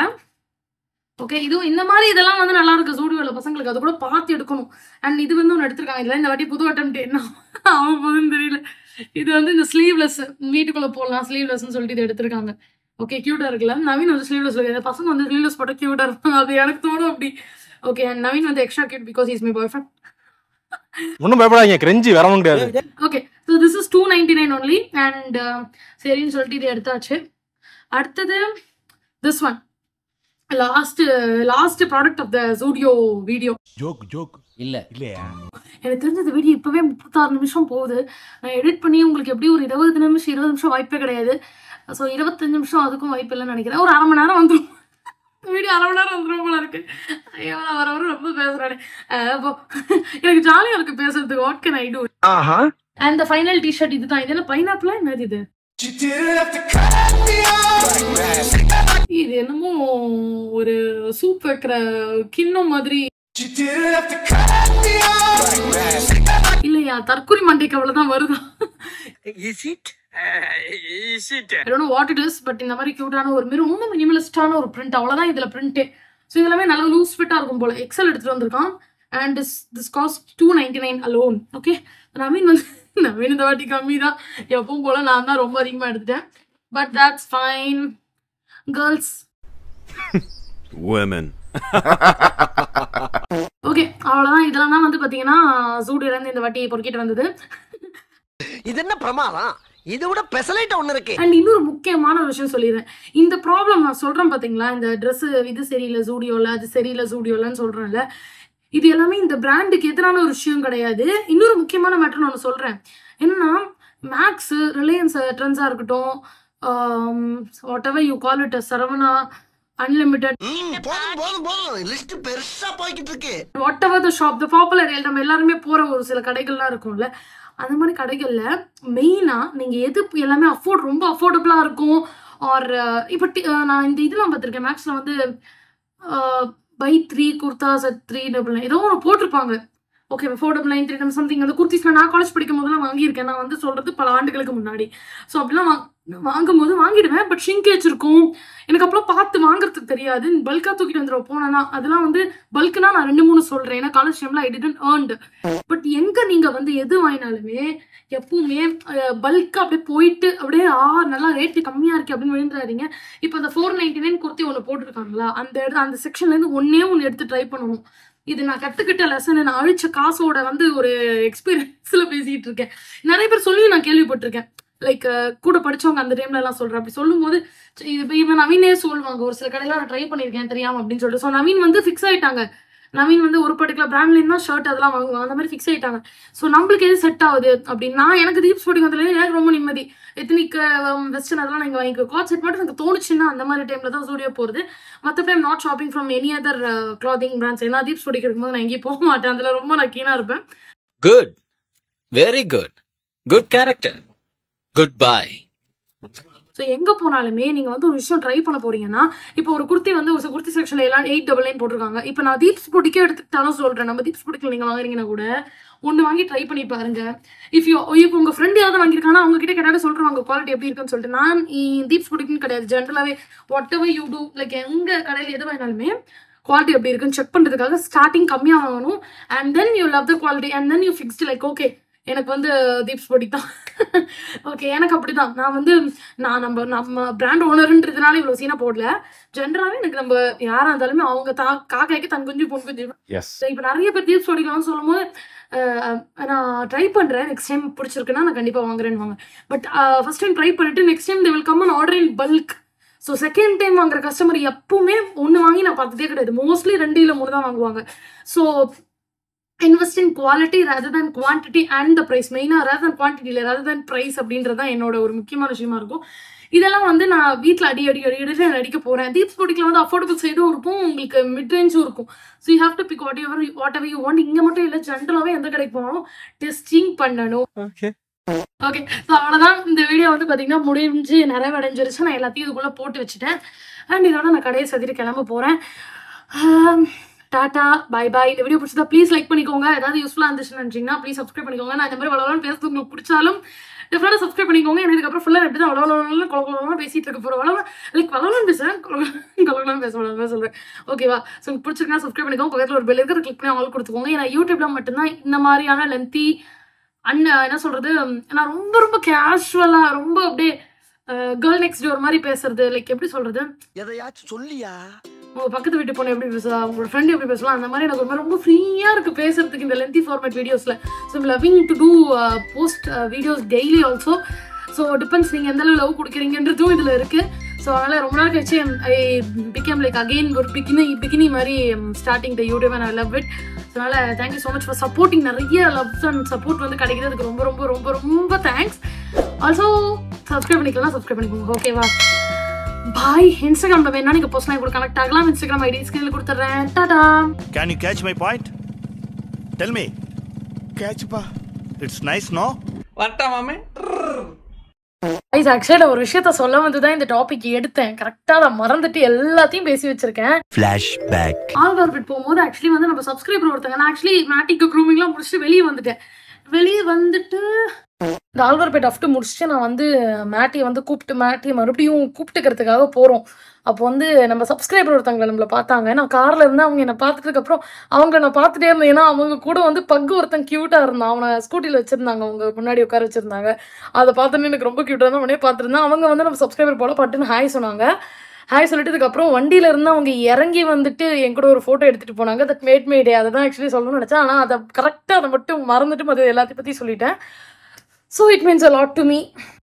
ஓகே இதுவும் இந்த மாதிரி இதெல்லாம் வந்து நல்லா இருக்கு ஜூடியோவில் பசங்களுக்கு அது கூட பார்த்து எடுக்கணும் அண்ட் இது வந்து ஒன்று எடுத்திருக்காங்க இதில் இந்த வாட்டி புது அட்டம் என்ன ஆகும் போதுன்னு தெரியல இது வந்து இந்த ஸ்லீவ்லெஸ் வீட்டுக்குள்ளே போடலாம் ஸ்லீவ்லெஸ்னு சொல்லிட்டு இது எடுத்திருக்காங்க ஓகே க்யூட்டாக இருக்குல்ல நவீன் வந்து ஸ்லீவ்லெஸ் இருக்கு இந்த பசங்க வந்து ஸ்லீவ்லெஸ் போட்டால் க்யூட்டாக இருப்பாங்க அது எனக்கு தோணும் அப்படி ஓகே அண்ட் நவீன் வந்து extra cute because is my boyfriend ஒன்றும் பயப்படாதீங்க கிரெஞ்சி வேற ஒன்றும் கிடையாது okay so this is two ninety nine only and சரின்னு சொல்லிட்டு இது எடுத்தாச்சு அடுத்தது this one last last product of the Zudio video joke joke இல்ல இல்லையா எனக்கு தெரிஞ்ச இந்த வீடியோ இப்போவே முப்பத்தாறு நிமிஷம் போகுது நான் எடிட் பண்ணி உங்களுக்கு எப்படி ஒரு இருபது நிமிஷம் இருபது நிமிஷம் வாய்ப்பே கிடையாது ஸோ இருபத்தஞ்சு நிமிஷம் அதுக்கும் வாய்ப்பு இல்லைன்னு நினைக்கிறேன் ஒரு அரை மணி நேரம் வந்துடும் வீடியோ அரை மணி நேரம் வந்துடும் போல இருக்கு ஐயோ நான் வர வர ரொம்ப பேசுறானே அஹ் அப்போ எனக்கு ஜாலியா இருக்கு பேசுறதுக்கு what can I do aha and the final t-shirt இதுதான் இது என்ன பைனாப்பிளா என்னது இது இது என்னமோ ஒரு சூப் வைக்கிற கிண்ணம் மாதிரி இல்லையா தற்கொலை மண்டைக்கு அவ்வளவுதான் வருதா is it is it I don't know what it is but இந்த மாதிரி கியூட்டான ஒரு மாதிரி ரொம்ப மினிமலிஸ்டான ஒரு பிரிண்ட் அவ்வளவுதான் இதுல பிரிண்டே ஸோ இதெல்லாமே நல்லா லூஸ் ஃபிட்டா இருக்கும் போல எக்ஸல் எடுத்துட்டு வந்திருக்கான் and this this cost two ninety nine alone okay Naveen வந்து நவீன் இந்த வாட்டி கம்மி தான் எப்பவும் போல நான் தான் ரொம்ப அதிகமா எடுத்துட்டேன் but that's fine girls women okay அவ்வளவுதான் இதெல்லாம் தான் வந்து பாத்தீங்கன்னா ஜூடியோல இருந்து இந்த வாட்டி பொறுக்கிட்டு வந்தது இது என்ன பிரமாதம் இதை விட பெசலைட் ஒண்ணு இருக்கு அண்ட் இன்னொரு முக்கியமான ஒரு விஷயம் சொல்லிடுறேன் இந்த ப்ராப்ளம் நான் சொல்றேன் பாத்தீங்களா இந்த Dress இது சரியில்லை ஜூடியோல அது சரியில்லை ஜூடியோலன்னு சொல்றேன்ல இது எல்லாமே இந்த பிராண்டுக்கு எதிரான ஒரு விஷயம் கிடையாது இன்னொரு முக்கியமான மேட்டர் நான் ஒன்று சொல்றேன் என்னன்னா மேக்ஸ் ரிலையன்ஸ் ட்ரெண்ட்ஸா இருக்கட்டும் whatever you call it Saravana unlimited ம், போதும் போதும் போதும் லிஸ்ட் பெருசா போய்கிட்டு இருக்கு whatever the shop the popular நம்ம எல்லாருமே போற ஒரு சில கடைகள்லாம் இருக்கும்ல அந்த மாதிரி கடைகள்ல மெயினா நீங்க எது எல்லாமே அஃபோர்ட் ரொம்ப அஃபோர்டபுளா இருக்கும் ஆர் இப்போ நான் இந்த இதெல்லாம் பார்த்துருக்கேன் மேக்ஸ்ல வந்து buy three kurtas at three double nine ஏதோ ஒன்று போட்டிருப்பாங்க okay four double nine three double something அந்த குர்த்திஸ்லாம் நான் காலேஜ் படிக்கும் போதெல்லாம் வாங்கியிருக்கேன் நான் வந்து சொல்றது பல ஆண்டுகளுக்கு முன்னாடி ஸோ அப்படிலாம் வாங் வாங்கும்போது வாங்கிடுவேன் பட் ஷிங்கேஜ் இருக்கும் எனக்கு அப்பெல்லாம் பார்த்து வாங்குறதுக்கு தெரியாது பல்கா தூக்கிட்டு வந்துடுவோம் போனேன்னா அதெல்லாம் வந்து பல்க்னா நான் ரெண்டு மூணு சொல்றேன் ஏன்னா காலேஜ் டைம்ல ஐ டிடன் ஏர்ன்டு பட் எங்க நீங்க வந்து எது வாங்கினாலுமே எப்பவுமே பல்க் அப்படியே போயிட்டு அப்படியே ஆ நல்லா ரேட்டு கம்மியா இருக்கு அப்படின்னு விழுந்துறாதீங்க இப்போ அந்த ஃபோர் நைன்டி நைன் குர்த்தி ஒன்று போட்டிருக்காங்களா அந்த இட- அந்த செக்ஷன்ல இருந்து ஒன்னே ஒன்று எடுத்து ட்ரை பண்ணணும் இது நான் கத்துக்கிட்ட லெசன் நான் அழிச்ச காசோட வந்து ஒரு எக்ஸ்பீரியன்ஸ்ல பேசிட்டு இருக்கேன் நிறைய பேர் சொல்லி நான் கேள்விப்பட்டிருக்கேன் லைக் கூட படிச்சவங்க அந்த டைம்ல எல்லாம் சொல்றேன் அப்படி சொல்லும்போது சரி, இது இப்ப இவன் நவீனே சொல்லுவாங்க ஒரு சில கடையில நான் ட்ரை பண்ணியிருக்கேன் தெரியாம அப்படின்னு சொல்லிட்டு ஸோ நவீன் வந்து ஃபிக்ஸ் ஆயிட்டாங்க நவீன் வந்து ஒரு பர்டிகுலர் பிராண்ட்ல ஷர்ட் அதெல்லாம் வாங்குவாங்க அந்த மாதிரி ஃபிக்ஸ் ஆயிட்டாங்க ஸோ நம்மளுக்கு எது செட் ஆகுது அப்படின்னு நான் எனக்கு தீப் ஸ்போர்ட்டிங் வந்ததுல எனக்கு ரொம்ப நிம்மதி எத்தனிக் வெஸ்டர்ன் அதெல்லாம் நீங்கள் வாங்கிக்கோ காட் செட் மட்டும் எனக்கு தோணுச்சுன்னா அந்த மாதிரி டைம்ல தான் ஸ்டூடியோ போகிறது மற்றபடி I'm not shopping from any other clothing brands ஏன்னா தீப் ஸ்போர்ட்டிங் இருக்கும்போது நான் எங்கேயும் போக மாட்டேன் அதில் ரொம்ப நான் கீனாக இருப்பேன் Good. Very good. Good character. Goodbye. So எங்கே போனாலுமே நீங்கள் வந்து ஒரு விஷயம் ட்ரை பண்ண போறீங்கன்னா இப்போ ஒரு குர்த்தி வந்து ஒரு குர்த்தி செக்ஷனில் எல்லாம் எயிட் டபுள் நைன் போட்டிருக்காங்க இப்போ நான் தீப்ஸ் பொடிக்கே எடுத்துக்கிட்டாலும் சொல்கிறேன் நம்ம தீப்ஸ் பொடிக்கில் நீங்கள் வாங்குறீங்கன்னா கூட ஒன்று வாங்கி ட்ரை பண்ணி பாருங்க இஃப் யூ இப்போ உங்கள் ஃப்ரெண்ட் யாராவது வாங்கியிருக்காங்கன்னா அவங்க கிட்ட கேட்டாலும் சொல்கிறாங்க குவாலிட்டி எப்படி இருக்குன்னு சொல்லிட்டு நான் தீப்ஸ் பொடிக்குன்னு கிடையாது ஜென்ரலாகவே whatever you do like எங்கள் கடையில் எது வேணாலுமே குவாலிட்டி எப்படி இருக்குன்னு செக் பண்ணுறதுக்காக ஸ்டார்டிங் கம்மியாக வாங்கணும் and then you love the quality and then you fixed like okay எனக்கு வந்து தீப்ஸ் பொடி தான் ஓகே எனக்கு அப்படிதான் நான் வந்து நான் நம்ம நம்ம பிராண்ட் ஓனர்ன்றதுனால இவ்வளோ சீனா போடல ஜென்ரலாகவே எனக்கு நம்ம யாராக இருந்தாலுமே அவங்க தா காக்காய்க்கு தன் குஞ்சு பொன் குஞ்சு எஸ் இப்போ நிறைய பேர் தீப்ஸ் பொடிக்கலாம்னு சொல்லும்போது அஹ், நான் ட்ரை பண்ணுறேன் நெக்ஸ்ட் டைம் பிடிச்சிருக்குன்னா நான் கண்டிப்பாக வாங்குறேன்னு வாங்க பட் ஃபர்ஸ்ட் டைம் ட்ரை பண்ணிட்டு next time they will come and order in bulk so second time வாங்குற கஸ்டமர் எப்பவுமே ஒன்று வாங்கி நான் பார்த்ததே கிடையாது மோஸ்ட்லி ரெண்டு இல்லை மூணு தான் வாங்குவாங்க so invest in quality rather than quantity and the price மெயினாக rather than குவான்டிட்டி இல்லை rather than ப்ரைஸ் அப்படின்றது தான் என்னோட ஒரு முக்கியமான விஷயமா இருக்கும் இதெல்லாம் வந்து நான் வீட்டில் அடி அடி அடி அடி நான் அடிக்க போகிறேன் தீப்ஸ் பொடிக்கில் வந்து அஃபோர்டபுள் சைடும் இருக்கும் உங்களுக்கு மிட் ரேஞ்சும் இருக்கும் so you have to pick whatever whatever you want இங்கே மட்டும் இல்லை ஜென்ரலாகவே எந்த கடைக்கு போனாலும் டெஸ்டிங் பண்ணணும் ஓகே ஓகே ஸோ அவ்வளோதான் இந்த வீடியோ வந்து பார்த்தீங்கன்னா முடிஞ்சு நிறைவடைஞ்சிருச்சு நான் எல்லாத்தையும் இதுக்குள்ளே போட்டு வச்சுட்டேன் அண்ட் இதோட நான் கடையை சதிட்டு கிளம்ப போகிறேன் டாடா பை பை இந்த வீடியோ பிடிச்சதா ப்ளீஸ் லைக் பண்ணிக்கோங்க ஏதாவது யூஸ்ஃபுல்லாக இருந்துச்சுன்னு நினச்சிங்கன்னா ப்ளீஸ் சப்ஸ்கிரைப் பண்ணிக்கோங்க நான் இந்த மாதிரி வளவலாம் பேசுறது உங்களுக்கு பிடிச்சாலும் டெஃபினட்டாக சப்ஸ்கிரைப் பண்ணிக்கோங்க எனக்கு இதுக்கப்புறம் ஃபுல்லாக எப்படி தான் வளவலாம் கொலகொலாம் பேசிட்டு இருக்க போகிறோம் வளவலாம் லைக் வளவலாம் பேசுகிறேன் கொலகொலாம் பேச வளவலாம் சொல்கிறேன் ஓகேவா ஸோ உங்களுக்கு பிடிச்சிருக்கா சப்ஸ்கிரைப் பண்ணிக்கோங்க பக்கத்தில் ஒரு பெல் இருக்கிற கிளிக் பண்ணி அவங்களுக்கு கொடுத்துக்கோங்க ஏன்னா யூடியூப்ல மட்டும்தான் இந்த மாதிரியான லென்த்தி அண்ணன் என்ன சொல்றது நான் ரொம்ப ரொம்ப கேஷுவலா ரொம்ப அப்படியே கேர்ள் நெக்ஸ்ட் ஒரு மாதிரி பேசுறது லைக் எப்படி சொல்றது எதையாச்சும் சொல்லியா உங்க பக்கத்து வீட்டு பொண்ணு எப்படி பேசுவா உங்களோட ஃப்ரெண்ட் எப்படி பேசலாம் அந்த மாதிரி எனக்கு ஒரு மாதிரி ரொம்ப ஃப்ரீயா இருக்கு பேசுறதுக்கு இந்த லென்த்தி ஃபார்மேட் வீடியோஸ்ல so loving to do post videos daily also so depends நீங்க எந்த அளவு லவ் கொடுக்குறீங்கன்றதும் இதுல இருக்கு ஸோ அதனால ரொம்ப நாள் கழிச்சு ஐ பிகேம் லைக் அகெயின் ஒரு பிகினி பிகினி மாதிரி starting the YouTube and I love it அதனால thank you so much for supporting நிறைய லவ்ஸ் அண்ட் சப்போர்ட் வந்து கிடைக்கிறதுக்கு ரொம்ப ரொம்ப ரொம்ப ரொம்ப தேங்க்ஸ் ஆல்சோ சப்ஸ்கிரைப் பண்ணிக்கலாம் சப்ஸ்கிரைப் பண்ணிக்கோங்க ஓகேவா பாய் இன்ஸ்டாகிராம்ல வேணா நீங்க பர்சனலாக கூட கனெக்ட் ஆகலாம் இன்ஸ்டாகிராம் ஐடி ஸ்கிரீனில் கொடுத்துட்றேன் டாடா Can you catch my point? Tell me. கேட்சுப்பா It's nice, no? ஐஸ் ஆக்சுவலி நான் ஒரு விஷயத்த சொல்ல வந்து தான் இந்த டாபிக் எடுத்தேன் கரெக்டாக அதை மறந்துட்டு எல்லாத்தையும் பேசி வச்சிருக்கேன் ஃபிளாஷ்பேக் ஆல் ஆர்பிட் போகும்போது ஆக்சுவலி வந்து நம்ம சப்ஸ்கிரைபர் ஒருத்தங்க நான் ஆக்சுவலி மேட்டிக்கு க்ரூமிங்லாம் முடிச்சுட்டு வெளியே வந்துட்டேன் வெளியே வந்துட்டு இந்த ஆல்வர்பேட் அஃப்ட்டு முடிச்சுட்டு நான் வந்து மேட்டியை வந்து கூப்பிட்டு மேட்டியை மறுபடியும் கூப்பிட்டுக்கிறதுக்காக போகிறோம் அப்போ வந்து நம்ம சப்ஸ்கிரைபர் ஒருத்தவங்க நம்மளை பார்த்தாங்க நான் காரில் இருந்து அவங்க என்னை பார்த்ததுக்கப்புறம் அவங்க நான் பார்த்துட்டே இருந்தேன் ஏன்னா அவங்க கூட வந்து பக்கு ஒருத்தன் க்யூட்டாக இருந்தான் அவனை ஸ்கூட்டியில் வச்சுருந்தாங்க அவங்க முன்னாடி உட்கார வச்சுருந்தாங்க அதை பார்த்தோன்னே எனக்கு ரொம்ப க்யூட்டாக இருந்தால் உடனே பார்த்துருந்தேன் அவங்க வந்து நம்ம சப்ஸ்கிரைபர் போல பட்டுன்னு ஹாய் சொன்னாங்க ஹாய் சொல்லிட்டு அதுக்கப்புறம் வண்டியில இருந்து அவங்க இறங்கி வந்துட்டு என் கூட ஒரு ஃபோட்டோ எடுத்துகிட்டு போனாங்க தட் மேட் மே டே அதை தான் ஆக்சுவலி சொல்லணும்னு நினச்சேன் ஆனால் அதை கரெக்டாக அதை மட்டும் மறந்துட்டு மற்ற எல்லாத்தையும் பற்றி சொல்லிட்டேன் so it means a lot to me